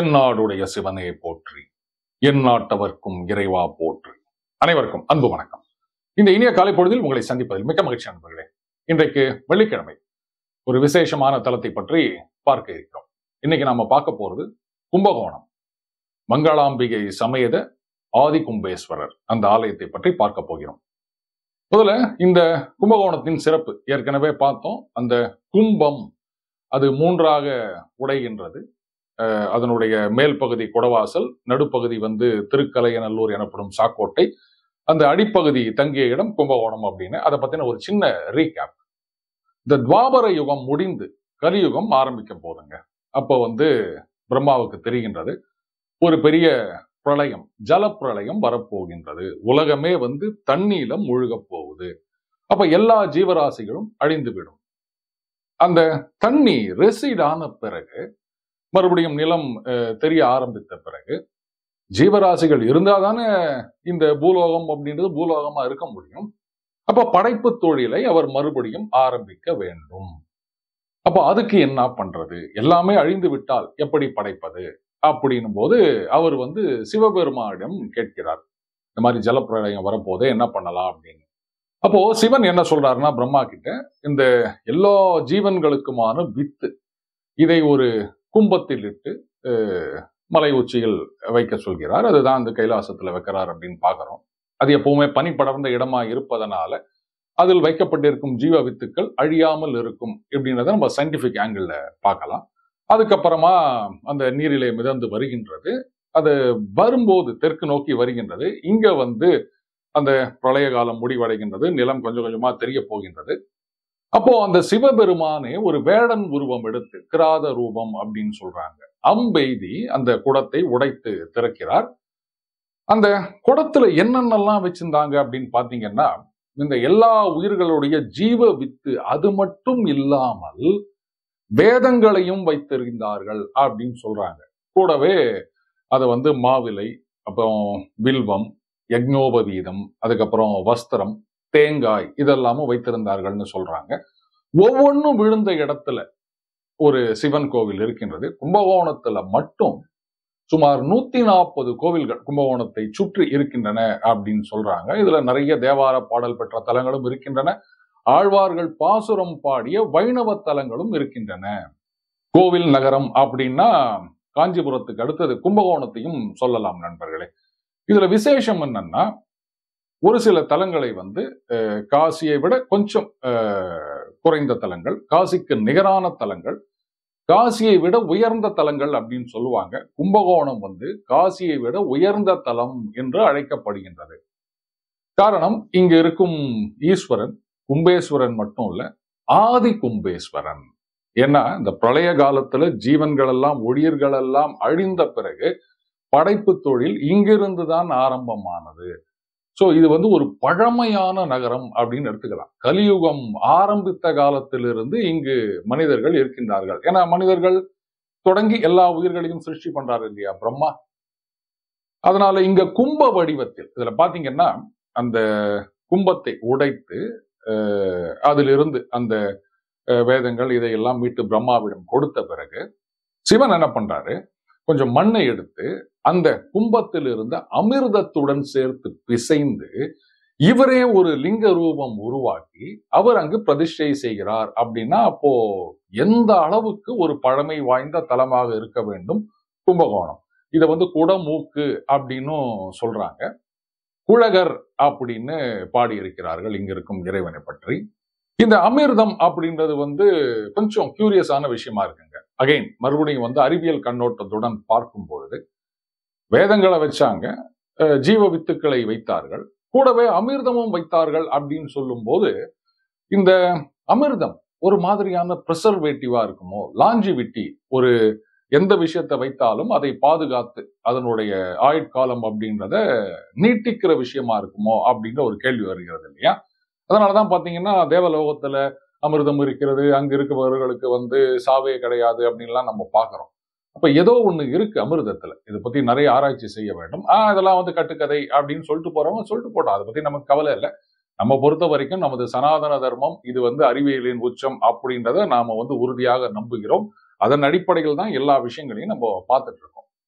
தென்னாடுடைய சிவனே போற்றி என் நாட்டவர்க்கும் இறைவா போற்றி அனைவருக்கும் அன்பு வணக்கம் இந்த இனிய காலை பொழுதில் உங்களை சந்திப்பதில் மிக்க மகிழ்ச்சி நண்பர்களே இன்றைக்கு வெள்ளிக்கிழமை ஒரு விசேஷமான தலத்தை பற்றி பார்க்க இருக்கிறோம் இன்னைக்கு நாம பார்க்க போறது கும்பகோணம் மங்களாம்பிகை சமேத ஆதி கும்பேஸ்வரர் அந்த ஆலயத்தை பற்றி பார்க்க போகிறோம் முதல்ல இந்த கும்பகோணத்தின் சிறப்பு ஏற்கனவே பார்த்தோம் அந்த கும்பம் அது மூன்றாக உடைகின்றது அஹ் அதனுடைய மேல் பகுதி குடவாசல் நடுப்பகுதி வந்து திருக்கலையநல்லூர் எனப்படும் சாக்கோட்டை அந்த அடிப்பகுதி தங்கிய இடம் கும்பகோணம் அப்படின்னு அதை பத்தின ஒரு சின்ன ரீகேப் இந்த துவாபர யுகம் முடிந்து கலியுகம் ஆரம்பிக்க போதுங்க அப்போ வந்து பிரம்மாவுக்கு தெரிகின்றது ஒரு பெரிய பிரளயம் ஜலப்பிரளயம் வரப்போகின்றது உலகமே வந்து தண்ணீல முழுகப் போகுது அப்ப எல்லா ஜீவராசிகளும் அழிந்துவிடும் அந்த தண்ணி ரெசிட் ஆன பிறகு மறுபடியும் நிலம் அஹ், தெரிய ஆரம்பித்த பிறகு ஜீவராசிகள் இருந்தால் தானே இந்த பூலோகம் அப்படின்றது பூலோகமா இருக்க முடியும் அப்ப படைப்பு தொழிலை அவர் மறுபடியும் ஆரம்பிக்க வேண்டும் அப்ப அதுக்கு என்ன பண்றது எல்லாமே அழிந்து விட்டால் எப்படி படைப்பது அப்படின்னும் போது அவர் வந்து சிவபெருமானிடம் கேட்கிறார் இந்த மாதிரி ஜலப்பிரளயம் வரப்போதே என்ன பண்ணலாம் அப்படின்னு அப்போ சிவன் என்ன சொல்றாருன்னா பிரம்மா கிட்ட இந்த எல்லா ஜீவன்களுக்குமான வித்து இதை ஒரு கும்பத்தில் இட்டு அஹ், மலை உச்சியில் வைக்க சொல்கிறார் அதுதான் அந்த கைலாசத்துல வைக்கிறார் அப்படின்னு பார்க்கிறோம் அது எப்பவுமே பனி படர்ந்த இடமா இருப்பதனால அதில் வைக்கப்பட்டிருக்கும் ஜீவ வித்துக்கள் அழியாமல் இருக்கும் இப்படின்றத நம்ம சயின்டிபிக் ஆங்கிள் பார்க்கலாம் அதுக்கப்புறமா அந்த நீரிலே மிதந்து வருகின்றது அது வரும்போது தெற்கு நோக்கி வருகின்றது இங்க வந்து அந்த பிரளய காலம் முடிவடைகின்றது நிலம் கொஞ்சம் கொஞ்சமா தெரிய போகின்றது அப்போ அந்த சிவபெருமானே ஒரு வேடன் உருவம் எடுத்து கிராத ரூபம் அப்படின்னு சொல்றாங்க அம்பெய்தி அந்த குடத்தை உடைத்து திறக்கிறார் அந்த குடத்துல என்னென்னலாம் வச்சிருந்தாங்க அப்படின்னு பாத்தீங்கன்னா இந்த எல்லா உயிர்களுடைய ஜீவ வித்து அது மட்டும் இல்லாமல் வேதங்களையும் வைத்திருந்தார்கள் அப்படின்னு சொல்றாங்க கூடவே அதை வந்து மாவிலை அப்புறம் வில்வம் யக்ஞோபவீதம் அதுக்கப்புறம் வஸ்திரம் தேங்காய் இதெல்லாமும் வைத்திருந்தார்கள்னு சொல்றாங்க ஒவ்வொன்றும் விழுந்த இடத்துல ஒரு சிவன் கோவில் இருக்கின்றது கும்பகோணத்துல மட்டும் சுமார் நூத்தி நாற்பது கோவில்கள் கும்பகோணத்தை சுற்றி இருக்கின்றன அப்படின்னு சொல்றாங்க இதுல நிறைய தேவார பாடல் பெற்ற தலங்களும் இருக்கின்றன ஆழ்வார்கள் பாசுரம் பாடிய வைணவ தலங்களும் இருக்கின்றன கோவில் நகரம் அப்படின்னா காஞ்சிபுரத்துக்கு அடுத்தது கும்பகோணத்தையும் சொல்லலாம் நண்பர்களே இதுல விசேஷம் என்னன்னா ஒரு சில தலங்களை வந்து அஹ், காசியை விட கொஞ்சம் அஹ், குறைந்த தலங்கள் காசிக்கு நிகரான தலங்கள் காசியை விட உயர்ந்த தலங்கள் அப்படின்னு சொல்லுவாங்க கும்பகோணம் வந்து காசியை விட உயர்ந்த தலம் என்று அழைக்கப்படுகின்றது காரணம் இங்கு இருக்கும் ஈஸ்வரன் கும்பேஸ்வரன் மட்டும் இல்ல ஆதி கும்பேஸ்வரன் ஏன்னா இந்த பிரளய காலத்துல ஜீவன்கள் எல்லாம் உயிர்கள் எல்லாம் அழிந்த பிறகு படைப்பு தொழில் இங்கிருந்து தான் ஆரம்பமானது சோ இது வந்து ஒரு பழமையான நகரம் அப்படின்னு எடுத்துக்கலாம் கலியுகம் ஆரம்பித்த காலத்திலிருந்து இங்கு மனிதர்கள் இருக்கின்றார்கள் ஏன்னா மனிதர்கள் தொடங்கி எல்லா உயிர்களையும் சிருஷ்டி பண்றாரு இல்லையா பிரம்மா அதனால இங்க கும்ப வடிவத்தில் இதுல பாத்தீங்கன்னா அந்த கும்பத்தை உடைத்து அஹ், அதிலிருந்து அந்த அஹ், வேதங்கள் இதையெல்லாம் மீட்டு பிரம்மாவிடம் கொடுத்த பிறகு சிவன் என்ன பண்றாரு கொஞ்சம் மண்ணை எடுத்து அந்த கும்பத்தில் இருந்த அமிர்தத்துடன் சேர்த்து பிசைந்து இவரே ஒரு லிங்க ரூபம் உருவாக்கி அவர் அங்கு பிரதிஷ்டை செய்கிறார் அப்படின்னா அப்போ எந்த அளவுக்கு ஒரு பழமை வாய்ந்த தலமாக இருக்க வேண்டும் கும்பகோணம் இதை வந்து குடமூக்கு அப்படின்னும் சொல்றாங்க குழகர் அப்படின்னு பாடியிருக்கிறார்கள் இங்க இருக்கும் இறைவனை பற்றி இந்த அமிர்தம் அப்படின்றது வந்து கொஞ்சம் கியூரியஸான விஷயமா இருக்குங்க அகைன் மறுபடியும் வந்து அறிவியல் கண்ணோட்டத்துடன் பார்க்கும் பொழுது வேதங்களை வச்சாங்க அஹ் ஜீவ வித்துக்களை வைத்தார்கள் கூடவே அமிர்தமும் வைத்தார்கள் அப்படின்னு சொல்லும்போது இந்த அமிர்தம் ஒரு மாதிரியான ப்ரிசர்வேட்டிவா இருக்குமோ லாஞ்சிவிட்டி ஒரு எந்த விஷயத்தை வைத்தாலும் அதை பாதுகாத்து அதனுடைய ஆயுட்காலம் அப்படின்றத நீட்டிக்கிற விஷயமா இருக்குமோ அப்படின்ற ஒரு கேள்வி வருகிறது இல்லையா அதனாலதான் பாத்தீங்கன்னா தேவலோகத்துல அமிர்தம் இருக்கிறது அங்க இருக்கிறவர்களுக்கு வந்து சாவே கிடையாது அப்படின்லாம் நம்ம பார்க்கிறோம் அப்ப ஏதோ ஒண்ணு இருக்கு அமிர்தத்துல இதை பத்தி நிறைய ஆராய்ச்சி செய்ய வேண்டும் ஆஹ் இதெல்லாம் வந்து கட்டுக்கதை அப்படின்னு சொல்லிட்டு போறவங்க சொல்லிட்டு போட்டோம் அதை பத்தி நமக்கு கவலை இல்லை நம்ம பொறுத்த வரைக்கும் நமது சனாதன தர்மம் இது வந்து அறிவியலின் உச்சம் அப்படின்றத நாம வந்து உறுதியாக நம்புகிறோம் அதன் அடிப்படையில் தான் எல்லா விஷயங்களையும் நம்ம பார்த்துட்டு இருக்கோம்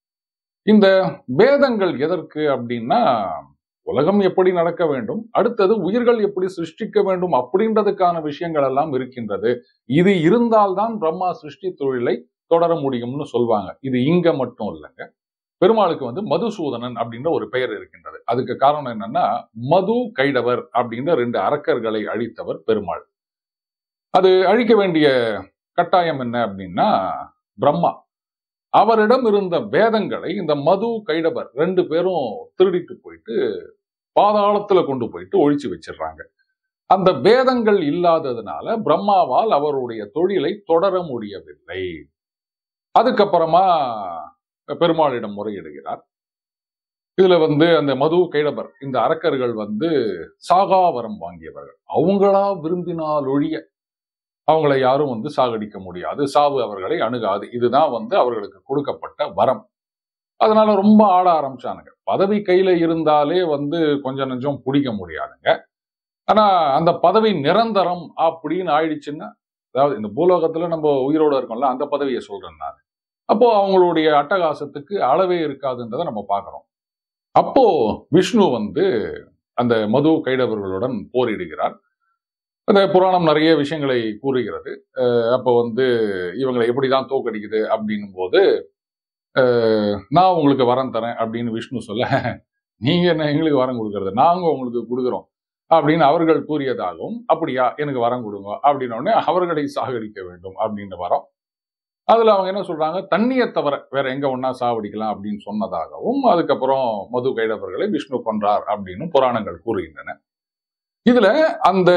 இந்த வேதங்கள் எதற்கு அப்படின்னா உலகம் எப்படி நடக்க வேண்டும் அடுத்தது உயிர்கள் எப்படி சிருஷ்டிக்க வேண்டும் அப்படின்றதுக்கான விஷயங்கள் எல்லாம் இருக்கின்றது இது இருந்தால்தான் பிரம்மா சிருஷ்டி தொழிலை தொடர முடியும்னு சொல்லுவாங்க இது இங்க மட்டும் இல்லைங்க பெருமாளுக்கு வந்து மதுசூதனன் அப்படின்ற ஒரு பெயர் இருக்கின்றது அதுக்கு காரணம் என்னன்னா மது கைடவர் அப்படின்ற ரெண்டு அரக்கர்களை அழித்தவர் பெருமாள் அது அழிக்க வேண்டிய கட்டாயம் என்ன அப்படின்னா பிரம்மா அவரிடம் இருந்த வேதங்களை இந்த மது கைடவர் ரெண்டு பேரும் திருடிட்டு போயிட்டு பாதாளத்துல கொண்டு போயிட்டு ஒழிச்சு வச்சிடுறாங்க அந்த வேதங்கள் இல்லாததுனால பிரம்மாவால் அவருடைய தொழிலை தொடர முடியவில்லை அதுக்கப்புறமா பெருமாளிடம் முறையிடுகிறார் இதுல வந்து அந்த மது கைடபர் இந்த அரக்கர்கள் வந்து சாகாவரம் வாங்கியவர்கள் அவங்களா விரும்பினால் ஒழிய அவங்களை யாரும் வந்து சாகடிக்க முடியாது சாவு அவர்களை அணுகாது இதுதான் வந்து அவர்களுக்கு கொடுக்கப்பட்ட வரம் அதனால ரொம்ப ஆட ஆரம்பிச்சானுங்க பதவி கையில இருந்தாலே வந்து கொஞ்சம் நெஞ்சம் பிடிக்க முடியாதுங்க ஆனா அந்த பதவி நிரந்தரம் அப்படின்னு ஆயிடுச்சுன்னா அதாவது இந்த பூலோகத்துல நம்ம உயிரோட இருக்கோம்ல அந்த பதவியை சொல்றேன் நான் அப்போ அவங்களுடைய அட்டகாசத்துக்கு அளவே இருக்காதுன்றதை நம்ம பார்க்கிறோம் அப்போ விஷ்ணு வந்து அந்த மது கைடவர்களுடன் போரிடுகிறார் அந்த புராணம் நிறைய விஷயங்களை கூறுகிறது அஹ் அப்போ வந்து இவங்களை எப்படிதான் தோக்கடிக்குது அப்படின்னும் போது அஹ் நான் உங்களுக்கு வரம் தரேன் அப்படின்னு விஷ்ணு சொல்ல நீங்க என்ன எங்களுக்கு வரம் கொடுக்கறது நாங்க உங்களுக்கு கொடுக்குறோம் அப்படின்னு அவர்கள் கூறியதாகவும் அப்படியா எனக்கு வரம் கொடுங்க அப்படின்ன உடனே அவர்களை சாகடிக்க வேண்டும் அப்படின்னு வரம் அதுல அவங்க என்ன சொல்றாங்க தண்ணியை தவிர வேற எங்க ஒன்னா சாவடிக்கலாம் அப்படின்னு சொன்னதாகவும் அதுக்கப்புறம் மது கைடவர்களை விஷ்ணு கொன்றார் அப்படின்னு புராணங்கள் கூறுகின்றன இதுல அந்த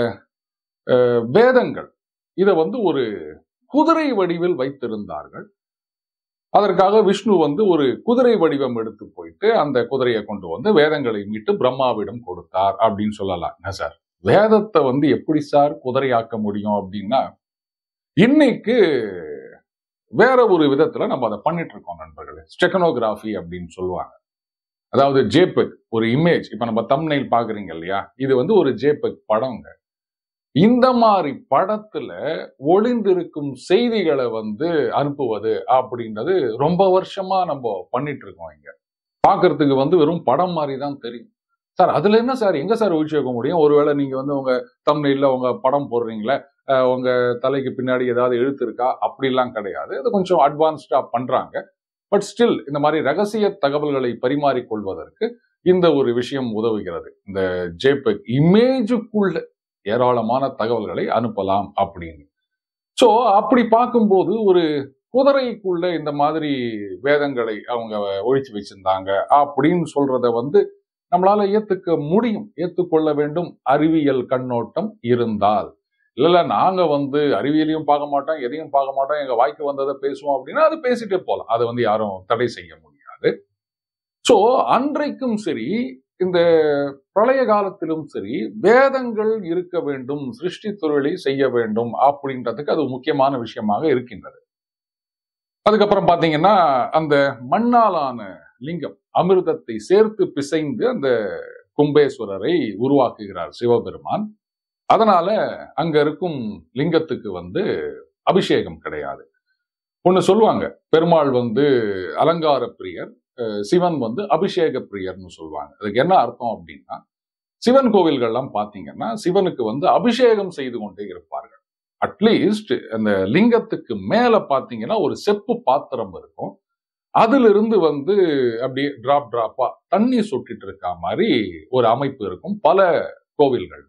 அஹ், வேதங்கள் இதை வந்து ஒரு குதிரை வடிவில் வைத்திருந்தார்கள் அதற்காக விஷ்ணு வந்து ஒரு குதிரை வடிவம் எடுத்து போயிட்டு அந்த குதிரையை கொண்டு வந்து வேதங்களை மீட்டு பிரம்மாவிடம் கொடுத்தார் அப்படின்னு சொல்லலாம் என்ன சார் வேதத்தை வந்து எப்படி சார் குதிரையாக்க முடியும் அப்படின்னா இன்னைக்கு வேற ஒரு விதத்துல நம்ம அதை பண்ணிட்டு இருக்கோம் நண்பர்களே ஸ்டெக்கனோகிராஃபி அப்படின்னு சொல்லுவாங்க அதாவது ஜேபெக் ஒரு இமேஜ் இப்ப நம்ம தம்னைல் பாக்குறீங்க இல்லையா இது வந்து ஒரு ஜேபெக் படங்க இந்த மாதிரி படத்துல ஒளிந்திருக்கும் செய்திகளை வந்து அனுப்புவது அப்படின்றது ரொம்ப வருஷமா நம்ம பண்ணிட்டு இருக்கோம் இங்க பாக்குறதுக்கு வந்து வெறும் படம் மாதிரி தான் தெரியும் சார் அதுல என்ன சார் எங்க சார் ஒழிச்சு வைக்க முடியும் ஒருவேளை நீங்க வந்து உங்க தம்னையில உங்க படம் போடுறீங்களே அஹ் உங்க தலைக்கு பின்னாடி ஏதாவது எழுத்து இருக்கா அப்படிலாம் கிடையாது அது கொஞ்சம் அட்வான்ஸ்டா பண்றாங்க பட் ஸ்டில் இந்த மாதிரி ரகசிய தகவல்களை பரிமாறிக்கொள்வதற்கு இந்த ஒரு விஷயம் உதவுகிறது இந்த ஜேபெக் இமேஜுக்குள்ள ஏராளமான தகவல்களை அனுப்பலாம் அப்படின்னு ஸோ அப்படி பார்க்கும்போது ஒரு குதிரைக்குள்ள இந்த மாதிரி வேதங்களை அவங்க ஒழிச்சு வச்சிருந்தாங்க அப்படின்னு சொல்றத வந்து நம்மளால ஏத்துக்க முடியும் ஏத்துக்கொள்ள வேண்டும் அறிவியல் கண்ணோட்டம் இருந்தால் இல்ல இல்ல நாங்க வந்து அறிவியலையும் பார்க்க மாட்டோம் எதையும் பார்க்க மாட்டோம் எங்க வாய்க்கு வந்ததை பேசுவோம் அப்படின்னா அது பேசிட்டே போகலாம் அதை வந்து யாரும் தடை செய்ய முடியாது சோ அன்றைக்கும் சரி இந்த பிரளய காலத்திலும் சரி வேதங்கள் இருக்க வேண்டும் சிருஷ்டி தொழிலை செய்ய வேண்டும் அப்படின்றதுக்கு அது முக்கியமான விஷயமாக இருக்கின்றது அதுக்கப்புறம் பாத்தீங்கன்னா அந்த மண்ணாலான லிங்கம் அமிர்தத்தை சேர்த்து பிசைந்து அந்த கும்பேஸ்வரரை உருவாக்குகிறார் சிவபெருமான் அதனால அங்க இருக்கும் லிங்கத்துக்கு வந்து அபிஷேகம் கிடையாது ஒண்ணு சொல்லுவாங்க பெருமாள் வந்து அலங்கார பிரியர் அஹ் சிவன் வந்து அபிஷேக பிரியர்னு சொல்லுவாங்க அதுக்கு என்ன அர்த்தம் அப்படின்னா சிவன் கோவில்கள்லாம் பாத்தீங்கன்னா சிவனுக்கு வந்து அபிஷேகம் செய்து கொண்டே இருப்பார்கள் அட்லீஸ்ட் அந்த லிங்கத்துக்கு மேல பாத்தீங்கன்னா ஒரு செப்பு பாத்திரம் இருக்கும் அதுல இருந்து வந்து அப்படியே டிராப் டிராப்பா தண்ணி சொட்டிட்டு இருக்க மாதிரி ஒரு அமைப்பு இருக்கும் பல கோவில்கள்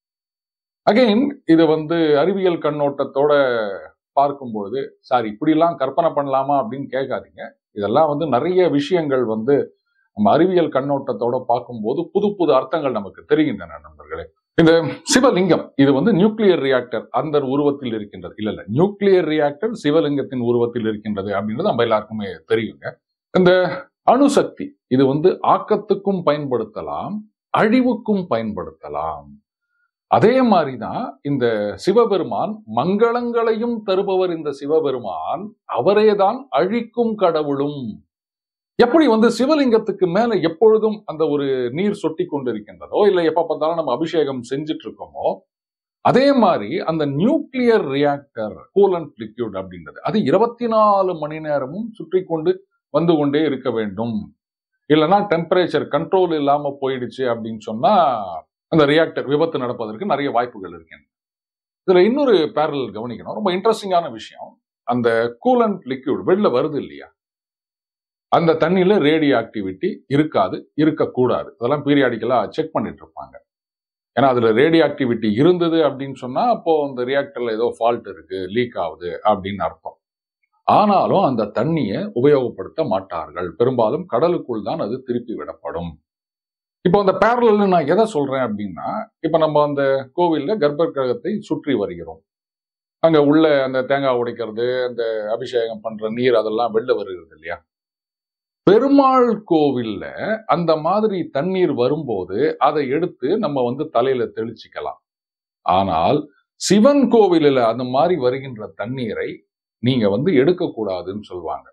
அகைன் இது வந்து அறிவியல் கண்ணோட்டத்தோட பார்க்கும்போது சார் இப்படிலாம் கற்பனை பண்ணலாமா அப்படின்னு கேட்காதீங்க இதெல்லாம் வந்து நிறைய விஷயங்கள் வந்து நம்ம அறிவியல் கண்ணோட்டத்தோட பார்க்கும்போது புது புது அர்த்தங்கள் நமக்கு தெரிகின்றன நண்பர்களே இந்த சிவலிங்கம் இது வந்து நியூக்ளியர் ரியாக்டர் அந்த உருவத்தில் இருக்கின்றது இல்ல இல்ல நியூக்ளியர் ரியாக்டர் சிவலிங்கத்தின் உருவத்தில் இருக்கின்றது அப்படின்றது நம்ம எல்லாருக்குமே தெரியுங்க இந்த அணுசக்தி இது வந்து ஆக்கத்துக்கும் பயன்படுத்தலாம் அழிவுக்கும் பயன்படுத்தலாம் அதே மாதிரிதான் இந்த சிவபெருமான் மங்களங்களையும் தருபவர் இந்த சிவபெருமான் அவரேதான் அழிக்கும் கடவுளும் எப்படி வந்து சிவலிங்கத்துக்கு மேல எப்பொழுதும் அந்த ஒரு நீர் சொட்டி கொண்டிருக்கின்றதோ இல்லை எப்ப பார்த்தாலும் நம்ம அபிஷேகம் செஞ்சுட்டு இருக்கோமோ அதே மாதிரி அந்த நியூக்ளியர் ரியாக்டர் கூலண்ட் லிக்யூட் அப்படின்றது அது இருபத்தி நாலு மணி நேரமும் சுற்றி கொண்டு வந்து கொண்டே இருக்க வேண்டும் இல்லைன்னா டெம்பரேச்சர் கண்ட்ரோல் இல்லாம போயிடுச்சு அப்படின்னு சொன்னா அந்த ரியாக்டர் விபத்து நடப்பதற்கு நிறைய வாய்ப்புகள் இருக்கின்றன இதுல இன்னொரு பேரல் கவனிக்கணும் ரொம்ப இன்ட்ரெஸ்டிங்கான விஷயம் அந்த கூலண்ட் லிக்விட் வெளில வருது இல்லையா அந்த தண்ணியில ரேடியோ ஆக்டிவிட்டி இருக்காது இருக்கக்கூடாது அதெல்லாம் பீரியாடிக்கலா செக் பண்ணிட்டு இருப்பாங்க ஏன்னா அதுல ரேடியோ ஆக்டிவிட்டி இருந்தது அப்படின்னு சொன்னா அப்போ அந்த ரியாக்டர்ல ஏதோ ஃபால்ட் இருக்கு லீக் ஆகுது அப்படின்னு அர்த்தம் ஆனாலும் அந்த தண்ணியை உபயோகப்படுத்த மாட்டார்கள் பெரும்பாலும் கடலுக்குள் தான் அது திருப்பி விடப்படும் இப்போ அந்த பேரல நான் எதை சொல்றேன் அப்படின்னா இப்ப நம்ம அந்த கோவில்ல கர்ப்ப கிரகத்தை சுற்றி வருகிறோம் அங்க உள்ள அந்த தேங்காய் உடைக்கிறது அந்த அபிஷேகம் பண்ற நீர் அதெல்லாம் வெளில வருகிறது இல்லையா பெருமாள் கோவில்ல அந்த மாதிரி தண்ணீர் வரும்போது அதை எடுத்து நம்ம வந்து தலையில தெளிச்சுக்கலாம் ஆனால் சிவன் கோவிலில் அந்த மாதிரி வருகின்ற தண்ணீரை நீங்க வந்து எடுக்கக்கூடாதுன்னு சொல்லுவாங்க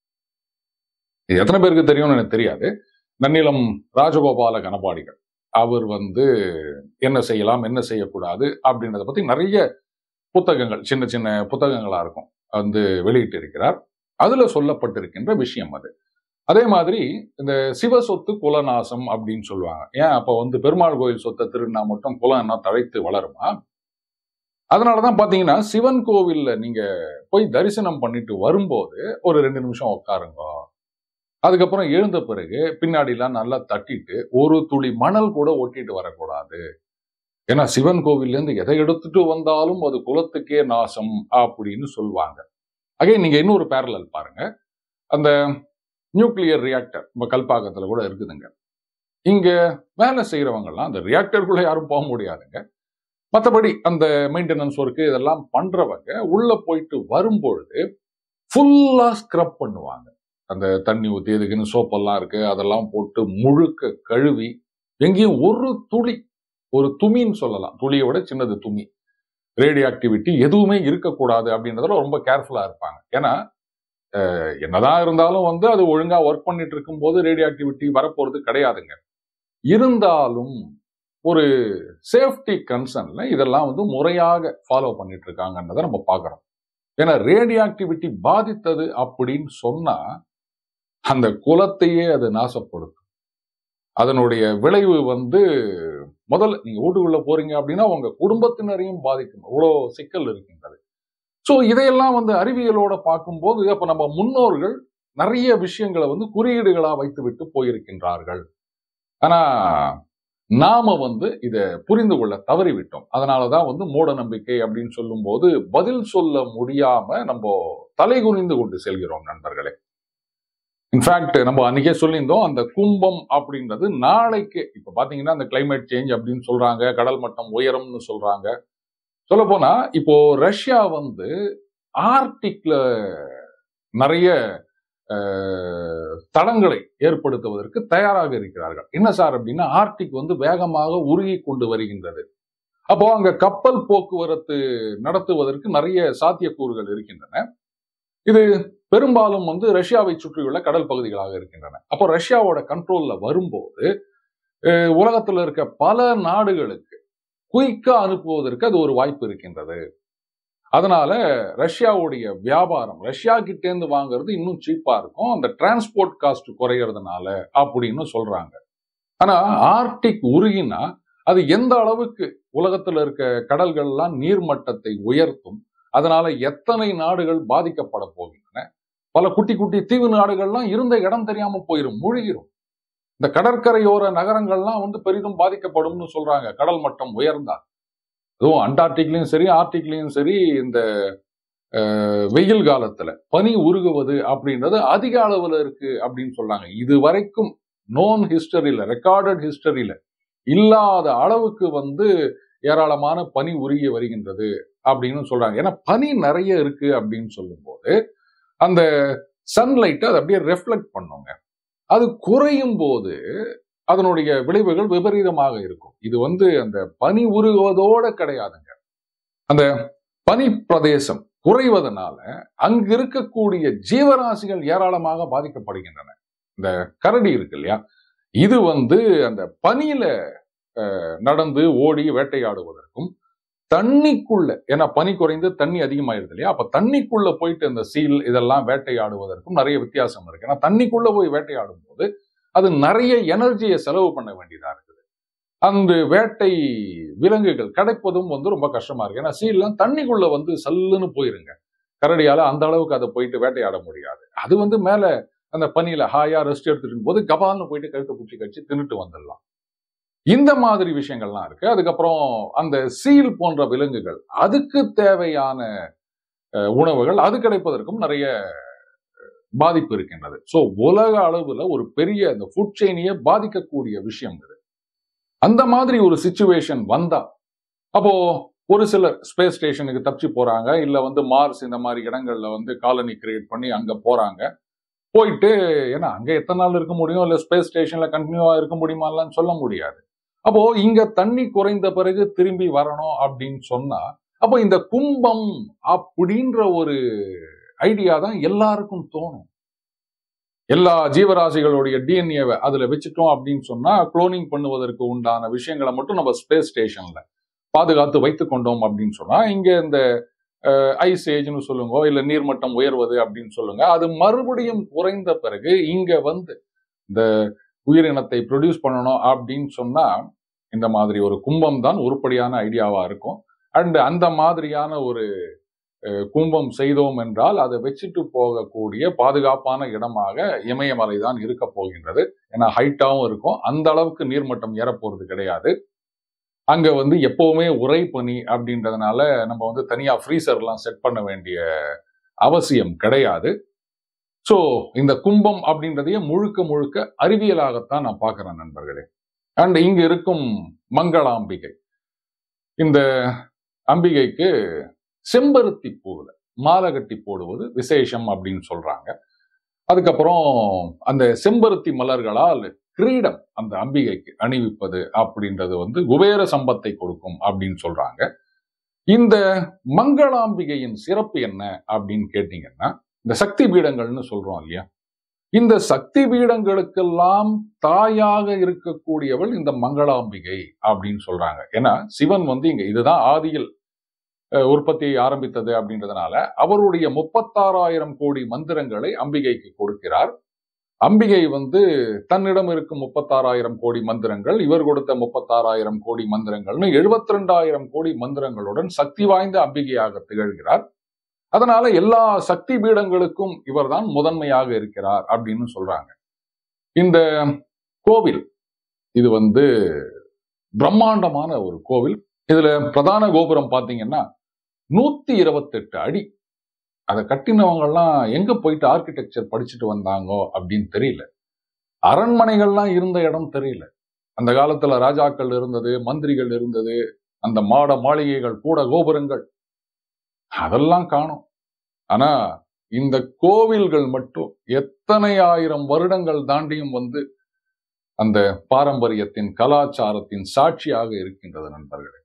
இது எத்தனை பேருக்கு தெரியும்னு எனக்கு தெரியாது நன்னிலம் ராஜகோபால கனபாடிகள் அவர் வந்து என்ன செய்யலாம் என்ன செய்யக்கூடாது அப்படின்றத பத்தி நிறைய புத்தகங்கள் சின்ன சின்ன புத்தகங்களா இருக்கும் வந்து வெளியிட்டு இருக்கிறார் அதுல சொல்லப்பட்டிருக்கின்ற விஷயம் அது அதே மாதிரி இந்த சிவ சொத்து குலநாசம் அப்படின்னு சொல்லுவாங்க ஏன் அப்ப வந்து பெருமாள் கோயில் சொத்தை திருடினா மட்டும் குலம் என்ன தழைத்து வளருமா அதனாலதான் பாத்தீங்கன்னா சிவன் கோவில்ல நீங்க போய் தரிசனம் பண்ணிட்டு வரும்போது ஒரு ரெண்டு நிமிஷம் உட்காருங்க அதுக்கப்புறம் எழுந்த பிறகு பின்னாடிலாம் நல்லா தட்டிட்டு ஒரு துளி மணல் கூட ஒட்டிட்டு வரக்கூடாது ஏன்னா சிவன் கோவில்ல இருந்து எதை எடுத்துட்டு வந்தாலும் அது குலத்துக்கே நாசம் அப்படின்னு சொல்லுவாங்க அகே நீங்க இன்னொரு பேரலல் பாருங்க அந்த நியூக்ளியர் ரியாக்டர் நம்ம கல்பாக்கத்துல கூட இருக்குதுங்க இங்க வேலை செய்யறவங்கலாம் அந்த ரியாக்டருக்குள்ள யாரும் போக முடியாதுங்க மற்றபடி அந்த மெயின்டெனன்ஸ் ஒர்க்கு இதெல்லாம் பண்றவங்க உள்ள போயிட்டு வரும்பொழுது ஃபுல்லா ஸ்க்ரப் பண்ணுவாங்க அந்த தண்ணி ஊற்றி இதுக்குன்னு சோப்பெல்லாம் இருக்கு அதெல்லாம் போட்டு முழுக்க கழுவி எங்கேயும் ஒரு துளி ஒரு துமின்னு சொல்லலாம் துளியை விட சின்னது துமி ரேடியோ ஆக்டிவிட்டி எதுவுமே இருக்கக்கூடாது அப்படின்றதுல ரொம்ப கேர்ஃபுல்லா இருப்பாங்க ஏன்னா என்னதான் இருந்தாலும் வந்து அது ஒழுங்கா ஒர்க் பண்ணிட்டு இருக்கும்போது ரேடியோ ஆக்டிவிட்டி வரப்போறது கிடையாதுங்க இருந்தாலும் ஒரு சேஃப்டி கன்சர்ன்ல இதெல்லாம் வந்து முறையாக ஃபாலோ பண்ணிட்டு இருக்காங்கன்றதை நம்ம பார்க்குறோம் ஏன்னா ரேடியோ ஆக்டிவிட்டி பாதித்தது அப்படின்னு சொன்னா அந்த குலத்தையே அது நாசப்படுத்தும் அதனுடைய விளைவு வந்து முதல்ல நீங்க வீட்டுக்குள்ள போறீங்க அப்படின்னா உங்க குடும்பத்தினரையும் பாதிக்கும் அவ்வளோ சிக்கல் இருக்கின்றது ஸோ இதையெல்லாம் வந்து அறிவியலோட பார்க்கும்போது அப்ப நம்ம முன்னோர்கள் நிறைய விஷயங்களை வந்து குறியீடுகளா வைத்து விட்டு போயிருக்கின்றார்கள் ஆனா நாம வந்து இதை புரிந்து கொள்ள தவறிவிட்டோம் அதனாலதான் வந்து மூட நம்பிக்கை அப்படின்னு சொல்லும் போது பதில் சொல்ல முடியாம நம்ம தலை குனிந்து கொண்டு செல்கிறோம் நண்பர்களே இன்ஃபேக்ட் நம்ம அன்னைக்கே சொல்லியிருந்தோம் அந்த கும்பம் அப்படின்றது நாளைக்கு இப்ப பாத்தீங்கன்னா அந்த கிளைமேட் சேஞ்ச் அப்படின்னு சொல்றாங்க கடல் மட்டம் உயரம்னு சொல்றாங்க சொல்ல போனா இப்போ ரஷ்யா வந்து ஆர்டிக்ல நிறைய தளங்களை ஏற்படுத்துவதற்கு தயாராக இருக்கிறார்கள் என்ன சார் அப்படின்னா ஆர்டிக் வந்து வேகமாக உருகி கொண்டு வருகின்றது அப்போ அங்க கப்பல் போக்குவரத்து நடத்துவதற்கு நிறைய சாத்தியக்கூறுகள் இருக்கின்றன இது பெரும்பாலும் வந்து ரஷ்யாவை சுற்றியுள்ள கடல் பகுதிகளாக இருக்கின்றன அப்போ ரஷ்யாவோட கண்ட்ரோல்ல வரும்போது உலகத்துல இருக்க பல நாடுகளுக்கு குயிக்கா அனுப்புவதற்கு அது ஒரு வாய்ப்பு இருக்கின்றது அதனால ரஷ்யாவுடைய வியாபாரம் ரஷ்யா கிட்டேருந்து வாங்குறது இன்னும் சீப்பா இருக்கும் அந்த டிரான்ஸ்போர்ட் காஸ்ட் குறையறதுனால அப்படின்னு சொல்றாங்க ஆனா ஆர்டிக் உருகினா அது எந்த அளவுக்கு உலகத்துல இருக்க கடல்கள்லாம் நீர்மட்டத்தை உயர்த்தும் அதனால எத்தனை நாடுகள் பாதிக்கப்பட போகின்றன பல குட்டி குட்டி தீவு நாடுகள்லாம் இருந்த இடம் தெரியாம போயிடும் மூழ்கிரும் இந்த கடற்கரையோர நகரங்கள்லாம் வந்து பெரிதும் பாதிக்கப்படும்னு சொல்றாங்க கடல் மட்டம் உயர்ந்தா அதுவும் அண்டார்டிக்லயும் சரி ஆர்டிக்லயும் சரி இந்த வெயில் காலத்துல பனி உருகுவது அப்படின்றது அதிக அளவுல இருக்கு அப்படின்னு சொல்றாங்க இது வரைக்கும் நோன் ஹிஸ்டரியில ரெக்கார்டட் ஹிஸ்டரியில இல்லாத அளவுக்கு வந்து ஏராளமான பனி உருகி வருகின்றது அப்படின்னு சொல்றாங்க ஏன்னா பனி நிறைய இருக்கு அப்படின்னு சொல்லும்போது அந்த சன்லைட்டை அது அப்படியே ரெஃப்ளெக்ட் பண்ணுங்க அது குறையும் போது அதனுடைய விளைவுகள் விபரீதமாக இருக்கும் இது வந்து அந்த பனி உருகுவதோட கிடையாதுங்க அந்த பனி பிரதேசம் குறைவதனால அங்கு இருக்கக்கூடிய ஜீவராசிகள் ஏராளமாக பாதிக்கப்படுகின்றன இந்த கரடி இருக்கு இல்லையா இது வந்து அந்த பனியில நடந்து ஓடி வேட்டையாடுவதற்கும் தண்ணிக்குள்ள ஏன்னா பனி குறைந்து தண்ணி அதிகமாயிருது இல்லையா அப்ப தண்ணிக்குள்ள போயிட்டு இந்த சீல் இதெல்லாம் வேட்டையாடுவதற்கும் நிறைய வித்தியாசம் இருக்கு ஏன்னா தண்ணிக்குள்ள போய் வேட்டையாடும் போது அது நிறைய எனர்ஜியை செலவு பண்ண வேண்டியதா இருக்குது அந்த வேட்டை விலங்குகள் கிடைப்பதும் வந்து ரொம்ப கஷ்டமா இருக்கு ஏன்னா சீல்லாம் தண்ணிக்குள்ள வந்து சல்லுன்னு போயிருங்க கரடியால அந்த அளவுக்கு அதை போயிட்டு வேட்டையாட முடியாது அது வந்து மேல அந்த பனியில ஹாயா ரெஸ்ட் எடுத்துட்டு போது கபால்னு போயிட்டு கழுத்தை பிடிச்சி கடிச்சு தின்னுட்டு வந்துடலாம் இந்த மாதிரி விஷயங்கள்லாம் இருக்கு அதுக்கப்புறம் அந்த சீல் போன்ற விலங்குகள் அதுக்கு தேவையான அஹ், உணவுகள் அது கிடைப்பதற்கும் நிறைய பாதிப்பு இருக்கின்றது ஸோ உலக அளவுல ஒரு பெரிய அந்த ஃபுட் செயினையே பாதிக்கக்கூடிய விஷயம் இது அந்த மாதிரி ஒரு சுச்சுவேஷன் வந்தா அப்போ ஒரு சிலர் ஸ்பேஸ் ஸ்டேஷனுக்கு தப்பிச்சு போறாங்க இல்ல வந்து மார்ஸ் இந்த மாதிரி இடங்கள்ல வந்து காலனி கிரியேட் பண்ணி அங்க போறாங்க போயிட்டு ஏன்னா அங்க எத்தனை நாள் இருக்க முடியும் இல்ல ஸ்பேஸ் ஸ்டேஷன்ல கண்டினியூவா இருக்க முடியுமாலாம் சொல்ல முடியாது அப்போ இங்க தண்ணி குறைந்த பிறகு திரும்பி வரணும் அப்படின்னு சொன்னா அப்போ இந்த கும்பம் அப்படின்ற ஒரு ஐடியா தான் எல்லாருக்கும் தோணும் எல்லா ஜீவராசிகளுடைய டிஎன்ஏவை அதுல வச்சுட்டோம் அப்படின்னு சொன்னா குளோனிங் பண்ணுவதற்கு உண்டான விஷயங்களை மட்டும் நம்ம ஸ்பேஸ் ஸ்டேஷன்ல பாதுகாத்து வைத்துக் கொண்டோம் அப்படின்னு சொன்னா இங்க இந்த ஐஸ் ஏஜ்னு சொல்லுங்க இல்ல நீர்மட்டம் உயர்வது அப்படின்னு சொல்லுங்க அது மறுபடியும் குறைந்த பிறகு இங்க வந்து இந்த உயிரினத்தை ப்ரொடியூஸ் பண்ணணும் அப்படின்னு சொன்னா இந்த மாதிரி ஒரு கும்பம் தான் உருப்படியான ஐடியாவா இருக்கும் அண்ட் அந்த மாதிரியான ஒரு அஹ், கும்பம் செய்தோம் என்றால் அதை வச்சுட்டு போகக்கூடிய பாதுகாப்பான இடமாக இமயமலை தான் இருக்க போகின்றது ஏன்னா ஹைட்டாவும் இருக்கும் அந்த அளவுக்கு நீர்மட்டம் ஏறப்போறது கிடையாது அங்க வந்து எப்பவுமே உறை பனி அப்படின்றதுனால நம்ம வந்து தனியா ஃப்ரீசர்லாம் செட் பண்ண வேண்டிய அவசியம் கிடையாது ஸோ இந்த கும்பம் அப்படின்றதையே முழுக்க முழுக்க அறிவியலாகத்தான் நான் பார்க்கிறேன் நண்பர்களே அண்ட் இங்க இருக்கும் மங்களாம்பிகை இந்த அம்பிகைக்கு செம்பருத்தி பூவில் மாலை கட்டி போடுவது விசேஷம் அப்படின்னு சொல்றாங்க அதுக்கப்புறம் அந்த செம்பருத்தி மலர்களால் கிரீடம் அந்த அம்பிகைக்கு அணிவிப்பது அப்படின்றது வந்து குபேர சம்பத்தை கொடுக்கும் அப்படின்னு சொல்றாங்க இந்த மங்களாம்பிகையின் சிறப்பு என்ன அப்படின்னு கேட்டீங்கன்னா இந்த சக்தி பீடங்கள்னு சொல்றோம் இல்லையா இந்த சக்தி பீடங்களுக்கெல்லாம் தாயாக இருக்கக்கூடியவள் இந்த மங்களாம்பிகை அப்படின்னு சொல்றாங்க ஏன்னா சிவன் வந்து இங்க இதுதான் ஆதியில் அஹ், உற்பத்தியை ஆரம்பித்தது அப்படின்றதுனால அவருடைய முப்பத்தாறாயிரம் கோடி மந்திரங்களை அம்பிகைக்கு கொடுக்கிறார் அம்பிகை வந்து தன்னிடம் இருக்கும் முப்பத்தாறாயிரம் கோடி மந்திரங்கள் இவர் கொடுத்த முப்பத்தாறாயிரம் கோடி மந்திரங்கள்னு எழுபத்தி ரெண்டாயிரம் கோடி மந்திரங்களுடன் சக்தி வாய்ந்த அம்பிகையாக திகழ்கிறார் அதனால எல்லா சக்தி பீடங்களுக்கும் இவர்தான் முதன்மையாக இருக்கிறார் அப்படின்னு சொல்றாங்க இந்த கோவில் இது வந்து பிரம்மாண்டமான ஒரு கோவில் இதுல பிரதான கோபுரம் பாத்தீங்கன்னா நூத்தி இருபத்தெட்டு அடி அதை கட்டினவங்க எல்லாம் எங்க போயிட்டு ஆர்கிடெக்சர் படிச்சுட்டு வந்தாங்கோ அப்படின்னு தெரியல அரண்மனைகள்லாம் இருந்த இடம் தெரியல அந்த காலத்துல ராஜாக்கள் இருந்தது மந்திரிகள் இருந்தது அந்த மாட மாளிகைகள் கூட கோபுரங்கள் அதெல்லாம் காணும் ஆனா இந்த கோவில்கள் மட்டும் எத்தனை ஆயிரம் வருடங்கள் தாண்டியும் வந்து அந்த பாரம்பரியத்தின் கலாச்சாரத்தின் சாட்சியாக இருக்கின்றது நண்பர்களே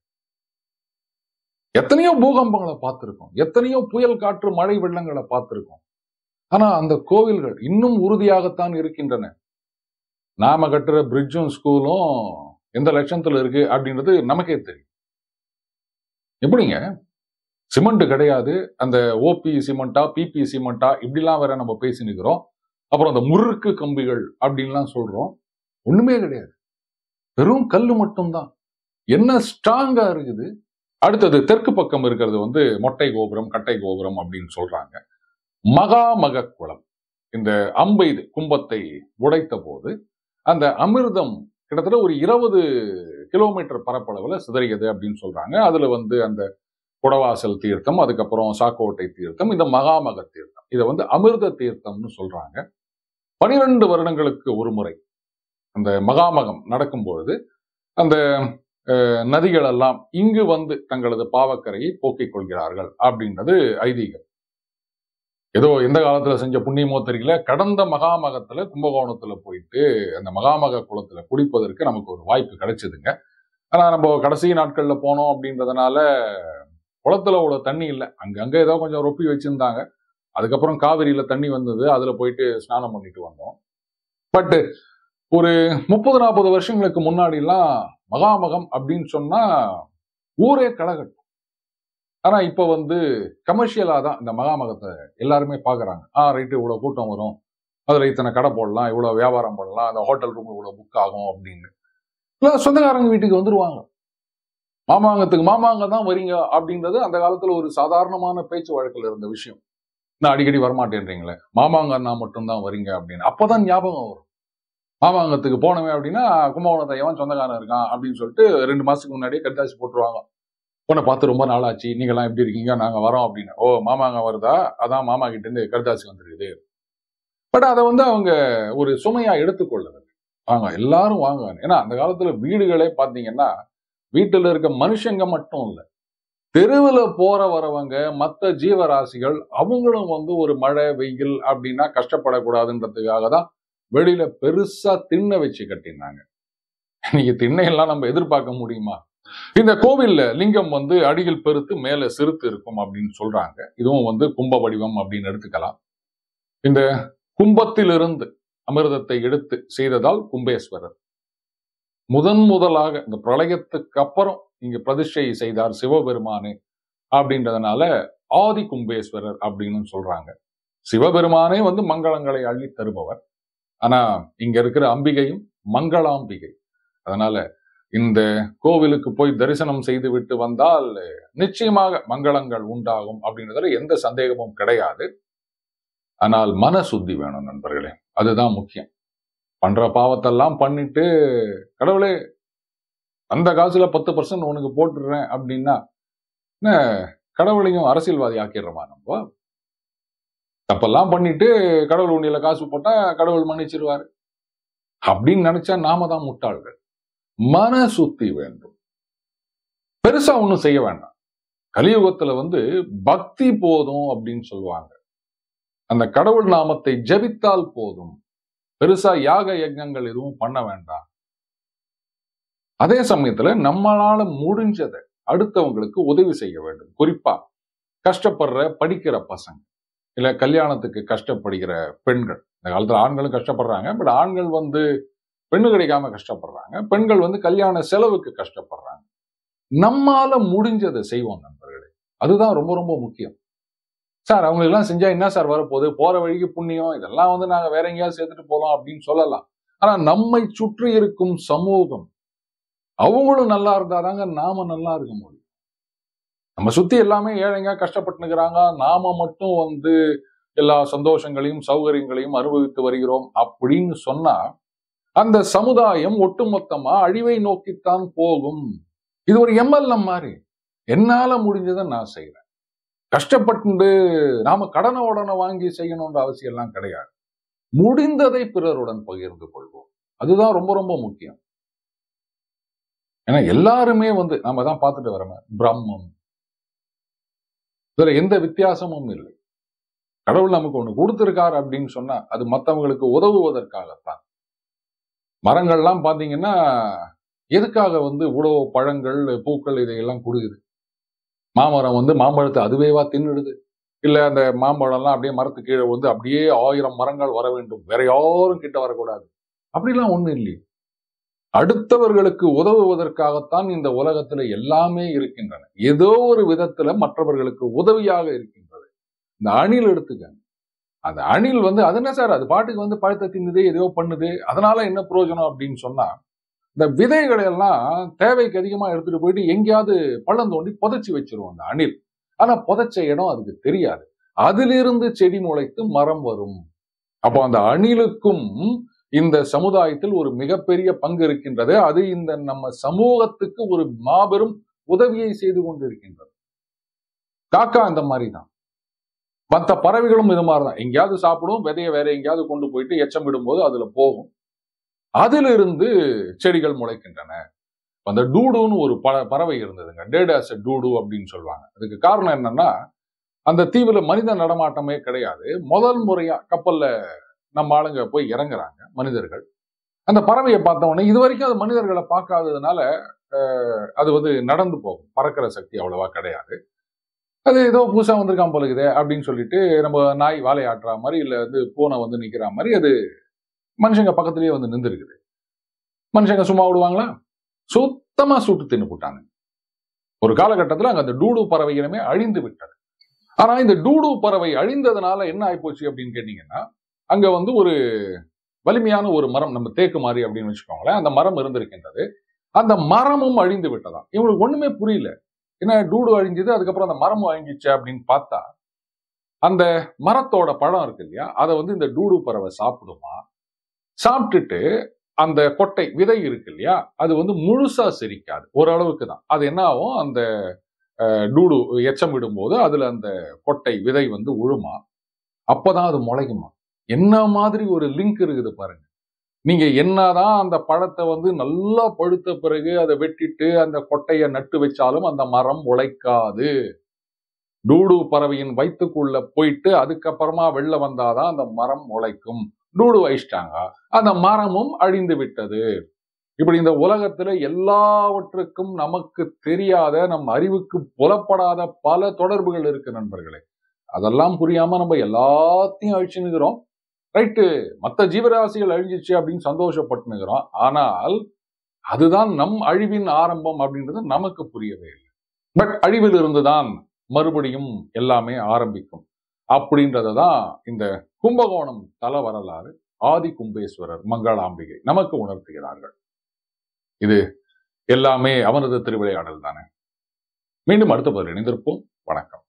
எத்தனையோ பூகம்பங்களை பார்த்திருக்கோம் எத்தனையோ புயல் காற்று மழை வெள்ளங்களை பார்த்திருக்கோம் ஆனா அந்த கோவில்கள் இன்னும் உறுதியாகத்தான் இருக்கின்றன நாம கட்டுற பிரிட்ஜும் ஸ்கூலும் எந்த லட்சத்துல இருக்கு அப்படின்றது நமக்கே தெரியும் எப்படிங்க சிமெண்ட் கிடையாது அந்த ஓபி சிமெண்டா பிபி சிமெண்டா இப்படிலாம் வேற நம்ம பேசி நிக்கிறோம் அப்புறம் அந்த முறுக்கு கம்பிகள் அப்படின்லாம் சொல்றோம் ஒண்ணுமே கிடையாது வெறும் கல்லு மட்டும்தான் என்ன ஸ்ட்ராங்கா இருக்குது அடுத்தது தெற்கு பக்கம் இருக்கிறது வந்து மொட்டை கோபுரம் கட்டை கோபுரம் அப்படின்னு சொல்றாங்க மகாமக குளம் இந்த அம்பெய்து கும்பத்தை உடைத்த போது அந்த அமிர்தம் கிட்டத்தட்ட ஒரு இருபது கிலோமீட்டர் பரப்பளவுல சிதறியது அப்படின்னு சொல்றாங்க அதுல வந்து அந்த குடவாசல் தீர்த்தம் அதுக்கப்புறம் சாக்கோட்டை தீர்த்தம் இந்த மகாமக தீர்த்தம் இதை வந்து அமிர்த தீர்த்தம்னு சொல்றாங்க பனிரெண்டு வருடங்களுக்கு ஒரு முறை அந்த மகாமகம் நடக்கும் பொழுது அந்த அஹ், நதிகள் எல்லாம் இங்கு வந்து தங்களது பாவக்கரையை போக்கிக் கொள்கிறார்கள் அப்படின்றது ஐதீகம் ஏதோ எந்த காலத்துல செஞ்ச புண்ணியமோ தெரியல கடந்த மகாமகத்துல கும்பகோணத்துல போயிட்டு அந்த மகாமக குளத்துல குளிப்பதற்கு நமக்கு ஒரு வாய்ப்பு கிடைச்சதுங்க ஆனா நம்ம கடைசி நாட்கள்ல போனோம் அப்படின்றதுனால குளத்துல அவ்வளோ தண்ணி இல்லை அங்கங்க ஏதோ கொஞ்சம் ரொப்பி வச்சிருந்தாங்க அதுக்கப்புறம் காவிரியில தண்ணி வந்தது அதுல போயிட்டு ஸ்நானம் பண்ணிட்டு வந்தோம் பட் ஒரு முப்பது நாற்பது வருஷங்களுக்கு முன்னாடிலாம் மகாமகம் அப்படின்னு சொன்னா ஊரே களைகட்டும் ஆனா இப்ப வந்து கமர்ஷியலா தான் இந்த மகாமகத்தை எல்லாருமே பாக்குறாங்க ஆ ரைட்டு இவ்வளவு கூட்டம் வரும் அதுல இத்தனை கடை போடலாம் இவ்வளவு வியாபாரம் பண்ணலாம் அந்த ஹோட்டல் ரூம் இவ்வளவு புக் ஆகும் அப்படின்னு இல்ல சொந்தக்காரங்க வீட்டுக்கு வந்துருவாங்க மாமாங்கத்துக்கு மாமாங்க தான் வரீங்க அப்படின்றது அந்த காலத்துல ஒரு சாதாரணமான பேச்சு வழக்கில் இருந்த விஷயம் நான் அடிக்கடி வரமாட்டேன்றீங்களே மாமாங்க அண்ணா மட்டும்தான் வரீங்க அப்படின்னு அப்பதான் ஞாபகம் வரும் மாமாங்கத்துக்கு போனவன் அப்படின்னா கும்பகோணத்தை எவன் சொந்தக்காரன் இருக்கான் அப்படின்னு சொல்லிட்டு ரெண்டு மாசத்துக்கு முன்னாடியே கட்டாசி போட்டுருவாங்க உன்னை பார்த்து ரொம்ப நாள் ஆச்சு நீங்களாம் எப்படி இருக்கீங்க நாங்க வரோம் அப்படின்னு ஓ மாமாங்க வருதா அதான் மாமா கிட்ட இருந்து கடுதாசி வந்துருக்குது பட் அதை வந்து அவங்க ஒரு சுமையா எடுத்துக்கொள்ளது வாங்க எல்லாரும் வாங்க ஏன்னா அந்த காலத்துல வீடுகளே பாத்தீங்கன்னா வீட்டுல இருக்க மனுஷங்க மட்டும் இல்ல தெருவில் போற வரவங்க மற்ற ஜீவராசிகள் அவங்களும் வந்து ஒரு மழை வெயில் அப்படின்னா கஷ்டப்படக்கூடாதுன்றதுக்காக தான் வெளியில பெருசா திண்ணை வச்சு கட்டினாங்க இன்னைக்கு திண்ணையெல்லாம் நம்ம எதிர்பார்க்க முடியுமா இந்த கோவில்ல லிங்கம் வந்து அடியில் பெருத்து மேல சிறுத்து இருக்கும் அப்படின்னு சொல்றாங்க இதுவும் வந்து கும்ப வடிவம் அப்படின்னு எடுத்துக்கலாம் இந்த கும்பத்திலிருந்து அமிர்தத்தை எடுத்து செய்ததால் கும்பேஸ்வரர் முதன் முதலாக இந்த பிரளயத்துக்கு அப்புறம் இங்க பிரதிஷ்டை செய்தார் சிவபெருமானே அப்படின்றதுனால ஆதி கும்பேஸ்வரர் அப்படின்னு சொல்றாங்க சிவபெருமானே வந்து மங்களங்களை அள்ளி தருபவர் ஆனா இங்க இருக்கிற அம்பிகையும் மங்களாம்பிகை அதனால இந்த கோவிலுக்கு போய் தரிசனம் செய்து விட்டு வந்தால் நிச்சயமாக மங்களங்கள் உண்டாகும் அப்படின்றதுல எந்த சந்தேகமும் கிடையாது ஆனால் மன சுத்தி வேணும் நண்பர்களே அதுதான் முக்கியம் பண்ற பாவத்தெல்லாம் பண்ணிட்டு கடவுளே அந்த காசுல பத்து பர்சன்ட் உனக்கு போட்டுடுறேன் அப்படின்னா என்ன கடவுளையும் அரசியல்வாதி ஆக்கிடுறோமா நம்ம தப்பெல்லாம் பண்ணிட்டு கடவுள் உண்டியில காசு போட்டா கடவுள் மன்னிச்சிருவாரு அப்படின்னு நினைச்சா நாம தான் முட்டாள்கள் மன சுத்தி வேண்டும் பெருசா ஒண்ணும் செய்ய வேண்டாம் கலியுகத்துல வந்து பக்தி போதும் அப்படின்னு சொல்லுவாங்க அந்த கடவுள் நாமத்தை ஜபித்தால் போதும் பெருசா யாக யஜ்ஞங்கள் எதுவும் பண்ண வேண்டாம் அதே சமயத்துல நம்மளால முடிஞ்சதை அடுத்தவங்களுக்கு உதவி செய்ய வேண்டும் குறிப்பா கஷ்டப்படுற படிக்கிற பசங்க இல்ல கல்யாணத்துக்கு கஷ்டப்படுகிற பெண்கள் இந்த காலத்துல ஆண்களும் கஷ்டப்படுறாங்க பட் ஆண்கள் வந்து பெண்ணு கிடைக்காம கஷ்டப்படுறாங்க பெண்கள் வந்து கல்யாண செலவுக்கு கஷ்டப்படுறாங்க நம்மால முடிஞ்சதை செய்வோம் நண்பர்களே அதுதான் ரொம்ப ரொம்ப முக்கியம் சார் அவங்க எல்லாம் செஞ்சா என்ன சார் வரப்போகுது போற வழிக்கு புண்ணியம் இதெல்லாம் வந்து நாங்க வேற எங்கேயாவது சேர்த்துட்டு போலாம் அப்படின்னு சொல்லலாம் ஆனா நம்மை சுற்றி இருக்கும் சமூகம் அவங்களும் நல்லா இருந்தாதாங்க நாம நல்லா இருக்க முடியும் நம்ம சுத்தி எல்லாமே ஏழைங்க கஷ்டப்பட்டுனுக்கிறாங்க நாம மட்டும் வந்து எல்லா சந்தோஷங்களையும் சௌகரியங்களையும் அனுபவித்து வருகிறோம் அப்படின்னு சொன்னா அந்த சமுதாயம் ஒட்டுமொத்தமா அழிவை நோக்கித்தான் போகும் இது ஒரு எம்எல்எம் மாதிரி என்னால முடிஞ்சதை நான் செய்யறேன் கஷ்டப்பட்டு நாம கடனை உடனே வாங்கி செய்யணுன்ற அவசியம் எல்லாம் கிடையாது முடிந்ததை பிறருடன் பகிர்ந்து கொள்வோம் அதுதான் ரொம்ப ரொம்ப முக்கியம் ஏன்னா எல்லாருமே வந்து நாம தான் பார்த்துட்டு வரோமே பிரம்மம் இதுல எந்த வித்தியாசமும் இல்லை கடவுள் நமக்கு ஒண்ணு கொடுத்திருக்காரு அப்படின்னு சொன்னா அது மற்றவங்களுக்கு உதவுவதற்காகத்தான் மரங்கள்லாம் பாத்தீங்கன்னா எதுக்காக வந்து இவ்வளோ பழங்கள் பூக்கள் இதையெல்லாம் கொடுக்குது மாமரம் வந்து மாம்பழத்தை அதுவேவா தின்னுடுது இல்ல அந்த மாம்பழம்லாம் அப்படியே மரத்து கீழே வந்து அப்படியே ஆயிரம் மரங்கள் வர வேண்டும் வேற யாரும் கிட்ட வரக்கூடாது அப்படிலாம் ஒண்ணு இல்லையே அடுத்தவர்களுக்கு உதவுவதற்காகத்தான் இந்த உலகத்துல எல்லாமே இருக்கின்றன ஏதோ ஒரு விதத்துல மற்றவர்களுக்கு உதவியாக இருக்கின்றது இந்த அணில் எடுத்துக்கங்க அந்த அணில் வந்து அது என்ன சார் அது பாட்டுக்கு வந்து பழத்தை தின்னுது ஏதோ பண்ணுது அதனால என்ன பிரயோஜனம் அப்படின்னு சொன்னா இந்த விதைகளை எல்லாம் தேவைக்கு அதிகமா எடுத்துட்டு போயிட்டு எங்கேயாவது பள்ளம் தோண்டி புதைச்சி வச்சிருவோம் அந்த அணில் ஆனா புதைச்ச இடம் அதுக்கு தெரியாது அதிலிருந்து செடி முளைத்து மரம் வரும் அப்போ அந்த அணிலுக்கும் இந்த சமுதாயத்தில் ஒரு மிகப்பெரிய பங்கு இருக்கின்றது அது இந்த நம்ம சமூகத்துக்கு ஒரு மாபெரும் உதவியை செய்து கொண்டிருக்கின்றது காக்கா அந்த மாதிரி தான் மற்ற பறவைகளும் இது மாதிரி தான் எங்கேயாவது சாப்பிடும் விதைய வேற எங்கேயாவது கொண்டு போயிட்டு எச்சம் விடும்போது அதுல போகும் அதிலிருந்து செடிகள் முளைக்கின்றன அந்த டூடுன்னு ஒரு ப பறவை இருந்ததுங்க டேடாஸ் டூடு அப்படின்னு சொல்லுவாங்க அதுக்கு காரணம் என்னன்னா அந்த தீவுல மனித நடமாட்டமே கிடையாது முதல் முறையா கப்பல்ல நம்ம ஆளுங்க போய் இறங்குறாங்க மனிதர்கள் அந்த பறவையை பார்த்த உடனே இது வரைக்கும் அது மனிதர்களை பார்க்காததுனால அது வந்து நடந்து போகும் பறக்கிற சக்தி அவ்வளவா கிடையாது அது ஏதோ புதுசா வந்திருக்கான் போலுக்குதே அப்படின்னு சொல்லிட்டு நம்ம நாய் வாழை ஆட்டுற மாதிரி இல்ல வந்து பூனை வந்து நிக்கிற மாதிரி அது மனுஷங்க பக்கத்துலயே வந்து நின்றுருக்குது மனுஷங்க சும்மா விடுவாங்களா சுத்தமா சுட்டு தின்னு போட்டாங்க ஒரு காலகட்டத்தில் அங்க அந்த டூடு பறவை இனமே அழிந்து விட்டது ஆனா இந்த டூடு பறவை அழிந்ததுனால என்ன ஆயிப்போச்சு அப்படின்னு கேட்டீங்கன்னா அங்க வந்து ஒரு வலிமையான ஒரு மரம் நம்ம தேக்கு மாதிரி அப்படின்னு வச்சுக்கோங்களேன் அந்த மரம் இருந்திருக்கின்றது அந்த மரமும் அழிந்து விட்டதாம் இவங்களுக்கு ஒண்ணுமே புரியல என்ன டூடு அழிஞ்சது அதுக்கப்புறம் அந்த மரமும் அழிஞ்சிச்சு அப்படின்னு பார்த்தா அந்த மரத்தோட பழம் இருக்கு இல்லையா அதை வந்து இந்த டூடு பறவை சாப்பிடுமா சாப்பிட்டுட்டு அந்த கொட்டை விதை இருக்கு இல்லையா அது வந்து முழுசா செரிக்காது ஓரளவுக்கு தான் அது என்ன ஆகும் அந்த அஹ், டூடு எச்சம் விடும்போது அதுல அந்த கொட்டை விதை வந்து உழுமா அப்பதான் அது முளைக்குமா என்ன மாதிரி ஒரு லிங்க் இருக்குது பாருங்க நீங்க என்னதான் அந்த பழத்தை வந்து நல்லா பழுத்த பிறகு அதை வெட்டிட்டு அந்த கொட்டையை நட்டு வச்சாலும் அந்த மரம் உழைக்காது டூடு பறவையின் வயிற்றுக்குள்ள போயிட்டு அதுக்கப்புறமா வெளில வந்தாதான் அந்த மரம் உழைக்கும் டூடு வயிச்சிட்டாங்க அந்த மரமும் அழிந்து விட்டது இப்படி இந்த உலகத்துல எல்லாவற்றுக்கும் நமக்கு தெரியாத நம் அறிவுக்கு புலப்படாத பல தொடர்புகள் இருக்கு நண்பர்களே அதெல்லாம் புரியாம நம்ம எல்லாத்தையும் அழிச்சுன்னுக்கிறோம் ரைட்டு மற்ற ஜீவராசிகள் அழிஞ்சிச்சு அப்படின்னு சந்தோஷப்பட்டுனுக்கிறோம் ஆனால் அதுதான் நம் அழிவின் ஆரம்பம் அப்படின்றது நமக்கு புரியவே இல்லை பட் அழிவில் இருந்துதான் மறுபடியும் எல்லாமே ஆரம்பிக்கும் அப்படின்றத தான் இந்த கும்பகோணம் தல வரலாறு ஆதி கும்பேஸ்வரர் மங்களாம்பிகை நமக்கு உணர்த்துகிறார்கள் இது எல்லாமே அவனது திருவிளையாடல் தானே மீண்டும் அடுத்த பதில் இணைந்திருப்போம் வணக்கம்